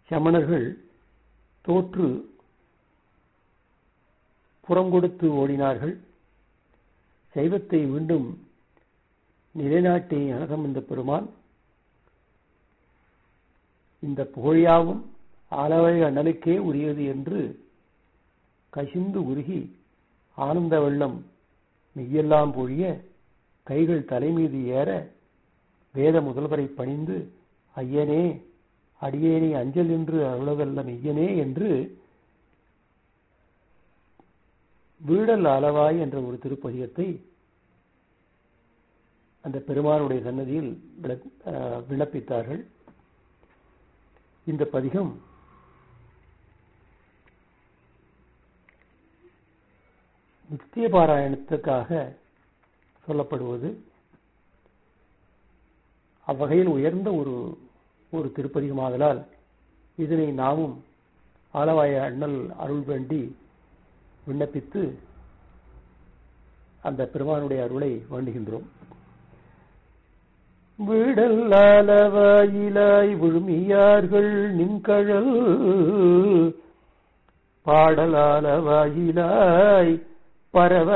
சமணர்கள் தோற்று புறம் கொடுத்து ஓடினார்கள் சைவத்தை மீண்டும் நிலைநாட்டி அனசம்பந்த பெருமான் இந்த புகழியாவும் ஆலவழி அண்ணலுக்கே உரியது என்று கசிந்து உருகி ஆனந்த வெள்ளம் மெய்யெல்லாம் பொழிய கைகள் தலைமீது ஏற வேத முதல்வரை பணிந்து ஐயனே அடியேனே அஞ்சல் என்று அருளவல்ல மெய்யனே என்று வீடல் அளவாய் என்ற ஒரு திருப்பதிகத்தை அந்த பெருமானுடைய சன்னதியில் விண்ணப்பித்தார்கள் இந்த பதிகம் நித்திய பாராயணத்துக்காக சொல்லப்படுவது அவ்வகையில் உயர்ந்த ஒரு ஒரு திருப்பதிகமாதலால் இதனை நாமும் ஆலவாய அண்ணல் அருள் வேண்டி விண்ணப்பித்து அந்த பெருமானுடைய அருளை வேண்டுகின்றோம் விடல்லாலவாயிலாய் விழுமியார்கள் நின்கழல் பாடலாலவாயிலாய் பரவ